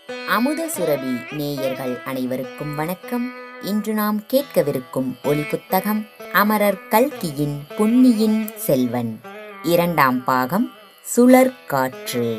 அமுத சுரபி நேயர்கள் அனைவருக்கும் வணக்கம் இன்று நாம் கேட்கவிருக்கும் ஒலி புத்தகம் அமரர் கல்கியின் பொன்னியின் செல்வன் இரண்டாம் பாகம் சுழற்காற்று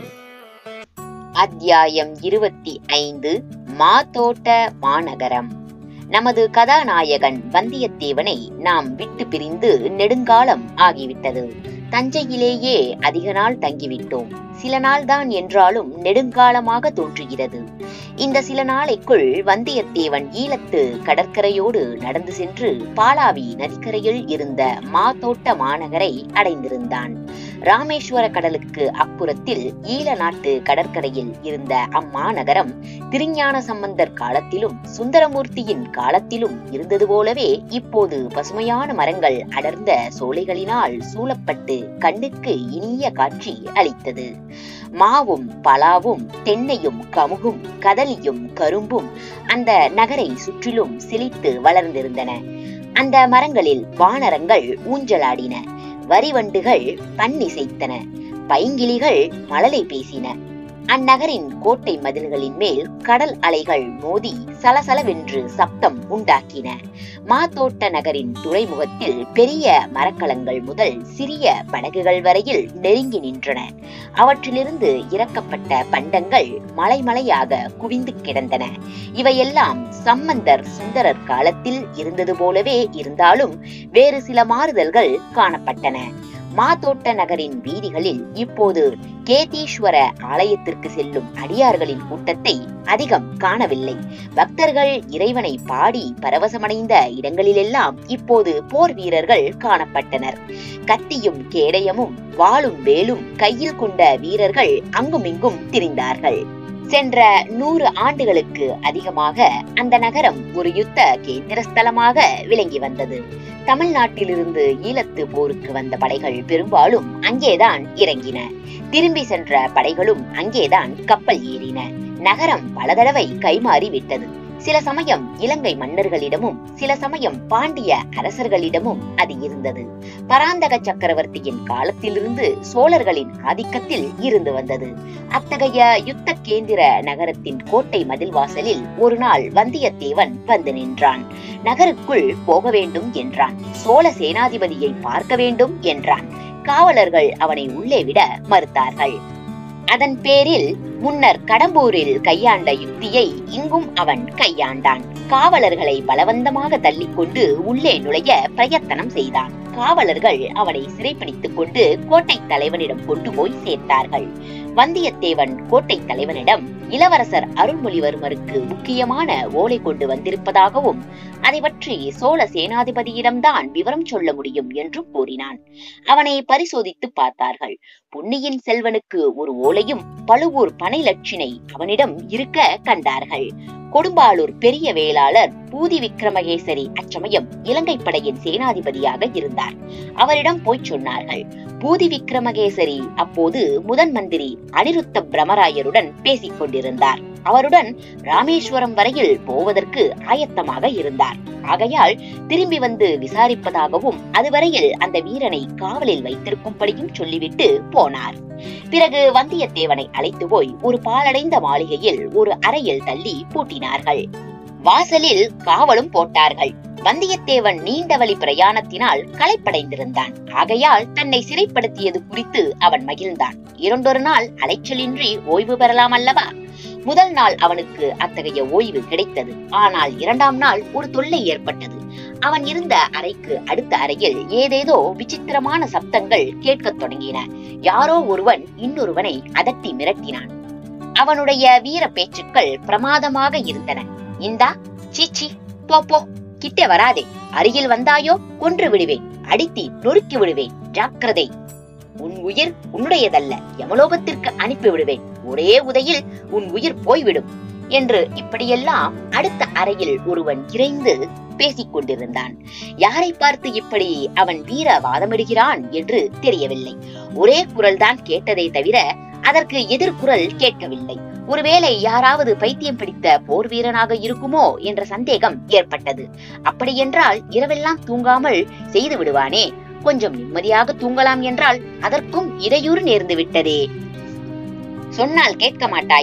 அத்தியாயம் இருபத்தி ஐந்து மாதோட்ட மாநகரம் நமது கதாநாயகன் வந்தியத்தேவனை நாம் விட்டு பிரிந்து நெடுங்காலம் ஆகிவிட்டது தஞ்சையிலேயே அதிக நாள் தங்கிவிட்டோம் சில நாள்தான் என்றாலும் நெடுங்காலமாக தோன்றுகிறது இந்த சில நாளைக்குள் வந்தியத்தேவன் ஈழத்து கடற்கரையோடு நடந்து சென்று பாலாவி நதிக்கரையில் இருந்த மாதோட்ட மாநகரை அடைந்திருந்தான் ராமேஸ்வர கடலுக்கு அப்புறத்தில் ஈழ நாட்டு கடற்கரையில் இருந்த அம்மாநகரம் திருஞான சம்பந்தர் காலத்திலும் சுந்தரமூர்த்தியின் காலத்திலும் இருந்தது போலவே இப்போது பசுமையான மரங்கள் அடர்ந்த சோலைகளினால் சூழப்பட்டு கண்ணுக்கு இனிய காட்சி அளித்தது மாவும் பலாவும் தென்னையும் கமுகும் கதலியும் கரும்பும் அந்த நகரை சுற்றிலும் செழித்து வளர்ந்திருந்தன அந்த மரங்களில் வானரங்கள் ஊஞ்சலாடின வரிவண்டுகள் பன்னிசைத்தன பைங்கிளிகள் மழலை பேசின அந்நகரின் கோட்டை மதில்களின் மேல் கடல் அலைகள் மோதி சலசலவென்று சப்தம் உண்டாக்கின மாத்தோட்ட நகரின் துறைமுகத்தில் பெரிய மரக்கலங்கள் முதல் சிறிய படகுகள் வரையில் நெருங்கி நின்றன அவற்றிலிருந்து இறக்கப்பட்ட பண்டங்கள் மலைமலையாக குவிந்து கிடந்தன இவையெல்லாம் சம்பந்தர் சுந்தரர் காலத்தில் இருந்தது போலவே இருந்தாலும் வேறு சில மாறுதல்கள் காணப்பட்டன மாதோட்ட நகரின் வீதிகளில் இப்போது கேதீஸ்வர ஆலயத்திற்கு செல்லும் அடியார்களின் கூட்டத்தை அதிகம் காணவில்லை பக்தர்கள் இறைவனை பாடி பரவசமடைந்த இடங்களிலெல்லாம் இப்போது போர் வீரர்கள் காணப்பட்டனர் கத்தியும் கேடயமும் வாளும் வேலும் கையில் கொண்ட வீரர்கள் அங்குமிங்கும் திரிந்தார்கள் சென்ற நூறு ஆண்டுகளுக்கு அதிகமாக அந்த நகரம் ஒரு யுத்த கேந்திர ஸ்தலமாக விளங்கி வந்தது தமிழ்நாட்டிலிருந்து ஈழத்து போருக்கு வந்த படைகள் பெரும்பாலும் அங்கேதான் இறங்கின திரும்பி சென்ற படைகளும் அங்கேதான் கப்பல் ஏறின நகரம் பல தடவை கைமாறி விட்டது சில சமயம் இலங்கை மன்னர்களிடமும் சில சமயம் பாண்டிய அரசர்களிடமும் அது இருந்தது பராந்தக சக்கரவர்த்தியின் காலத்திலிருந்து சோழர்களின் ஆதிக்கத்தில் இருந்து வந்தது அத்தகைய யுத்த கேந்திர நகரத்தின் கோட்டை மதில் வாசலில் ஒரு நாள் வந்தியத்தேவன் வந்து நின்றான் நகருக்குள் போக வேண்டும் என்றான் சோழ சேனாதிபதியை பார்க்க வேண்டும் என்றான் காவலர்கள் அவனை உள்ளே விட மறுத்தார்கள் அதன் பேரில் முன்னர் கடம்பூரில் கையாண்ட யுக்தியை இங்கும் அவன் கையாண்டான் காவலர்களை பலவந்தமாக தள்ளிக்கொண்டு உள்ளே நுழைய பிரயத்தனம் செய்தான் காவலர்கள் அவனை சிறைப்பிடித்துக் கொண்டு கோட்டை தலைவனிடம் கொண்டு போய் சேர்த்தார்கள் வந்தியத்தேவன் கோட்டை தலைவனிடம் இளவரசர் அருள்மொழிவர்மருக்கு முக்கியமான ஓலை கொண்டு வந்திருப்பதாகவும் அதை பற்றி சோழ சேனாதிபதியிடம்தான் விவரம் சொல்ல முடியும் என்றும் கூறினான் அவனை பரிசோதித்து பார்த்தார்கள் பொன்னியின் செல்வனுக்கு ஒரு ஓலையும் பழுவூர் பனை லட்சினை அவனிடம் இருக்க கண்டார்கள் கொடும்பாளூர் பெரிய வேளாளர் பூதி விக்ரமகேசரி அச்சமயம் இலங்கை படையின் சேனாதிபதியாக இருந்தார் அவரிடம் போய்ச் சொன்னார்கள் பூதி விக்ரமகேசரி அப்போது முதன் மந்திரி அனிருத்த பிரமராயருடன் பேசிக் கொண்டிருந்தார் அவருடன் ராமேஸ்வரம் வரையில் போவதற்கு ஆயத்தமாக இருந்தார் ஆகையால் திரும்பி வந்து விசாரிப்பதாகவும் அதுவரையில் அந்த வீரனை காவலில் வைத்திருக்கும்படியும் சொல்லிவிட்டு போனார் பிறகு வந்தியத்தேவனை அழைத்து போய் ஒரு பாலடைந்த மாளிகையில் ஒரு அறையில் தள்ளி பூட்டினார்கள் வாசலில் காவலும் போட்டார்கள் வந்தியத்தேவன் நீண்ட வழி பிரயாணத்தினால் களைப்படைந்திருந்தான் ஆகையால் தன்னை சிறைப்படுத்தியது குறித்து அவன் மகிழ்ந்தான் இரண்டொரு நாள் அலைச்சலின்றி ஓய்வு பெறலாம் அல்லவா முதல் நாள் அவனுக்கு அத்தகைய ஓய்வு கிடைத்தது ஆனால் இரண்டாம் நாள் ஒரு தொல்லை ஏற்பட்டது அவன் இருந்த அறைக்கு அடுத்த அறையில் ஏதேதோ விசித்திரமான சப்தங்கள் கேட்கத் தொடங்கின யாரோ ஒருவன் இன்னொருவனை அதட்டி மிரட்டினான் அவனுடைய வீர பேச்சுக்கள் பிரமாதமாக இருந்தன இந்தா சீச்சி போ போ கிட்டே வராதே அருகில் வந்தாயோ கொன்று விடுவேன் அடித்தி நொறுக்கி விடுவேன் ஜாக்கிரதை உன் உயிர் உன்னுடையதல்ல யமலோகத்திற்கு அனுப்பி விடுவேன் ஒரே உதையில் உன் உயிர் போய்விடும் என்று இப்படியெல்லாம் அடுத்த அறையில் ஒருவன் இறைந்து பேசிக் கொண்டிருந்தான் யாரை பார்த்து இப்படி அவன் வீர வாதமிடுகிறான் என்று தெரியவில்லை ஒரே குரல்தான் கேட்டதை தவிர அதற்கு எதிர்குரல் கேட்கவில்லை ஒருவேளை யாராவது பைத்தியம் பிடித்த போர் வீரனாக இருக்குமோ என்ற சந்தேகம் ஏற்பட்டது அப்படியென்றால் இரவெல்லாம் தூங்காமல் செய்து விடுவானே கொஞ்சம் நிம்மதியாக தூங்கலாம் என்றால் அதற்கும் இடையூறு நேர்ந்து விட்டதே சொன்னால் கேட்க மாட்டாயா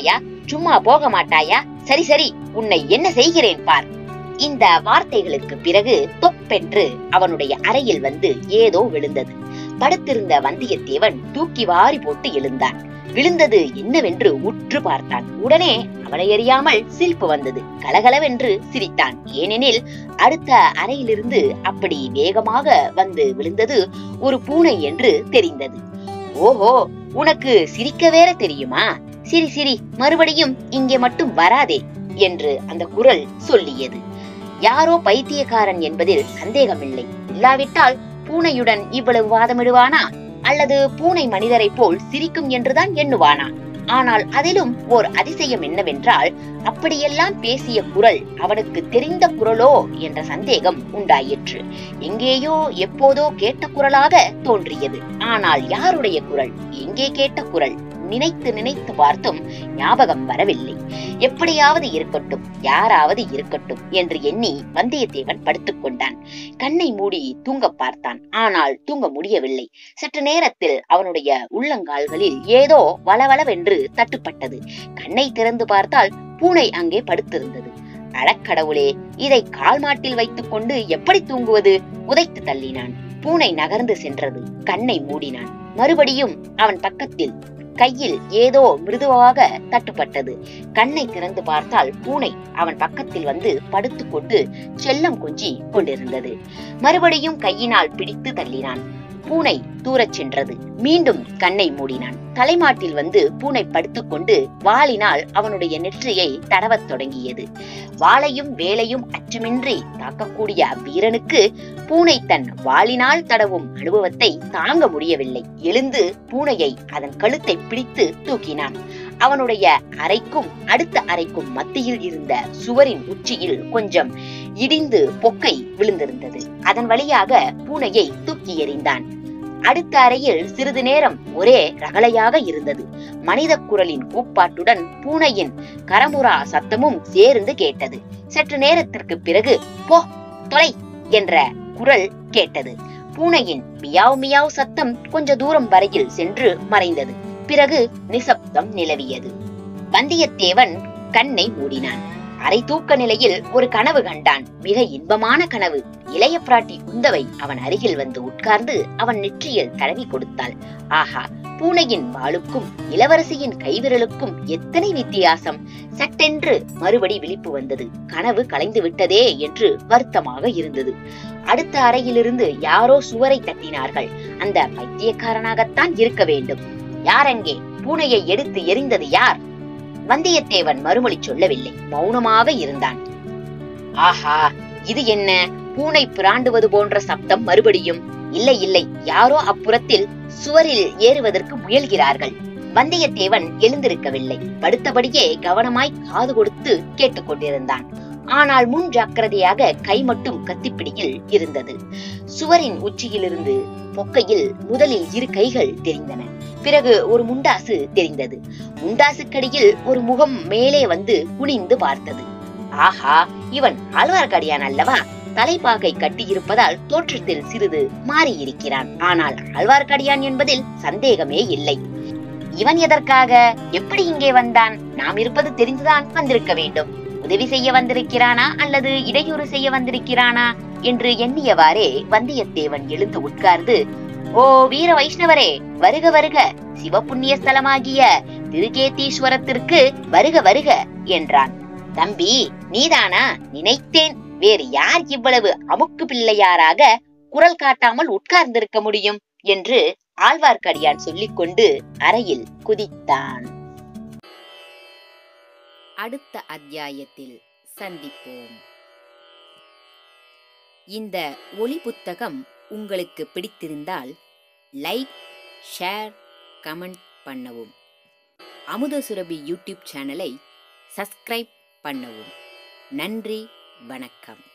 சும்மா போக மாட்டாயா சரி சரி உன்னை என்ன செய்கிறேன் பார் இந்த வார்த்தைகளுக்கு பிறகு தொப்பென்று அவனுடைய அறையில் வந்து ஏதோ விழுந்தது படுத்திருந்த வந்தியத்தேவன் தூக்கி வாரி போட்டு எழுந்தான் விழுந்தது என்னவென்று உற்று பார்த்தான் உடனே அவனை அறியாமல் சிரிப்பு வந்தது கலகலவென்று சிரித்தான் ஏனெனில் அடுத்த அறையிலிருந்து அப்படி வேகமாக வந்து விழுந்தது ஒரு பூனை என்று தெரிந்தது ஓஹோ உனக்கு சிரிக்க வேற தெரியுமா சிரி சிரி மறுபடியும் இங்கே மட்டும் வராதே என்று அந்த குரல் சொல்லியது யாரோ பைத்தியக்காரன் என்பதில் சந்தேகமில்லை இல்லாவிட்டால் பூனையுடன் இவ்வளவு வாதமிடுவானா அல்லது பூனை மனிதரைப் போல் சிரிக்கும் என்றுதான் எண்ணுவானா ஆனால் அதிலும் ஓர் அதிசயம் என்னவென்றால் அப்படியெல்லாம் பேசிய குரல் அவனுக்கு தெரிந்த குரலோ என்ற சந்தேகம் உண்டாயிற்று எங்கேயோ எப்போதோ கேட்ட குரலாக தோன்றியது ஆனால் யாருடைய குரல் எங்கே கேட்ட குரல் நினைத்து நினைத்து பார்த்தும் ஞாபகம் வரவில்லை எப்படியாவது இருக்கட்டும் யாராவது இருக்கட்டும் என்று எண்ணி வந்தியத்தேவன் படுத்துக் கொண்டான் கண்ணை மூடி தூங்க பார்த்தான் ஆனால் தூங்க முடியவில்லை சற்று நேரத்தில் அவனுடைய உள்ளங்கால்களில் ஏதோ வளவளவென்று தட்டுப்பட்டது கண்ணை திறந்து பார்த்தால் பூனை அங்கே படுத்திருந்தது அடக்கடவுளே இதை கால் மாட்டில் வைத்துக் கொண்டு எப்படி தூங்குவது உதைத்து தள்ளினான் பூனை நகர்ந்து சென்றது கண்ணை மூடினான் மறுபடியும் அவன் பக்கத்தில் கையில் ஏதோ மிருதுவாக தட்டுப்பட்டது கண்ணை திறந்து பார்த்தால் பூனை அவன் பக்கத்தில் வந்து படுத்துக்கொண்டு செல்லம் கொஞ்சி கொண்டிருந்தது மறுபடியும் கையினால் பிடித்து தள்ளினான் பூனை தூரச் சென்றது மீண்டும் கண்ணை மூடினான் தலைமாட்டில் வந்து பூனை படுத்துக்கொண்டு வாளினால் அவனுடைய நெற்றியை தடவத் தொடங்கியது வாளையும் வேலையும் அச்சமின்றி தாக்கக்கூடிய அவ்வீரனுக்கு பூனை தன் வாளினால் தடவும் அனுபவத்தை தாங்க முடியவில்லை எழுந்து பூனையை அதன் கழுத்தை பிடித்து தூக்கினான் அவனுடைய அறைக்கும் அடுத்த அறைக்கும் மத்தியில் இருந்த சுவரின் உச்சியில் கொஞ்சம் இடிந்து பொக்கை விழுந்திருந்தது அதன் வழியாக பூனையை தூக்கி எறிந்தான் அடுத்த அறையில் சிறிது நேரம் ஒரே ரகளையாக இருந்தது மனித குரலின் கூப்பாட்டுடன் பூனையின் கரமுரா சத்தமும் சேர்ந்து கேட்டது சற்று நேரத்திற்கு பிறகு போ தொலை என்ற குரல் கேட்டது பூனையின் மியாவ் மியாவ் சத்தம் கொஞ்ச தூரம் வரையில் சென்று மறைந்தது பிறகு நிசப்தம் நிலவியது வந்தியத்தேவன் கண்ணை மூடினான் அரை தூக்க நிலையில் ஒரு கனவு கண்டான் மிக இன்பமான கனவு இளைய பிராட்டி குந்தவை அவன் அருகில் வந்து உட்கார்ந்து அவன் நெற்றியில் தடவி கொடுத்தாள் ஆஹா பூனையின் வாளுக்கும் இளவரசியின் கைவிரலுக்கும் எத்தனை வித்தியாசம் சட்டென்று மறுபடி விழிப்பு வந்தது கனவு கலைந்து விட்டதே என்று வருத்தமாக இருந்தது அடுத்த அறையிலிருந்து யாரோ சுவரை தட்டினார்கள் அந்த பைத்தியக்காரனாகத்தான் இருக்க வேண்டும் யாரெங்கே பூனையை எடுத்து எறிந்தது யார் வந்தியத்தேவன் மறுமொழி சொல்லவில்லை மௌனமாக இருந்தான் ஆஹா இது என்ன பூனை பிராண்டுவது போன்ற சப்தம் மறுபடியும் இல்லை இல்லை யாரோ அப்புறத்தில் சுவரில் ஏறுவதற்கு முயல்கிறார்கள் வந்தியத்தேவன் எழுந்திருக்கவில்லை படுத்தபடியே கவனமாய் காது கொடுத்து கேட்டுக்கொண்டிருந்தான் ஆனால் முன் ஜாக்கிரதையாக கை மட்டும் கத்திப்பிடியில் இருந்தது சுவரின் உச்சியிலிருந்து பொக்கையில் முதலில் இரு கைகள் தெரிந்தன பிறகு ஒரு முண்டாசு தெரிந்தது முண்டாசுக்கடியில் ஒரு முகம் மேலே வந்து குனிந்து பார்த்தது ஆஹா இவன் ஆழ்வார்க்கடியான் அல்லவா தலைப்பாகை கட்டியிருப்பதால் தோற்றத்தில் சிறிது மாறியிருக்கிறான் ஆனால் ஆழ்வார்க்கடியான் என்பதில் சந்தேகமே இல்லை இவன் எதற்காக எப்படி இங்கே வந்தான் நாம் இருப்பது தெரிந்துதான் வந்திருக்க வேண்டும் உதவி செய்ய வந்திருக்கிறானா அல்லது இடையூறு செய்ய வந்திருக்கிறானா என்று எண்ணியவாறே வந்தியத்தேவன் எழுந்து உட்கார்ந்து ஓ வீர வைஷ்ணவரே வருக வருக சிவபுண்ணிய ஸ்தலமாகிய திருகேதீஸ்வரத்திற்கு வருக வருக என்றான் தம்பி நீதானா நினைத்தேன் வேறு யார் இவ்வளவு அமுக்கு பிள்ளையாராக குரல் காட்டாமல் உட்கார்ந்திருக்க முடியும் என்று ஆழ்வார்க்கடியான் சொல்லிக்கொண்டு அறையில் குதித்தான் அடுத்த அத்தியாயத்தில் சந்திப்போம் இந்த ஒளி புத்தகம் உங்களுக்கு பிடித்திருந்தால் லைக் ஷேர் கமெண்ட் பண்ணவும் அமுத சுரபி யூடியூப் சேனலை சப்ஸ்கிரைப் பண்ணவும் நன்றி வணக்கம்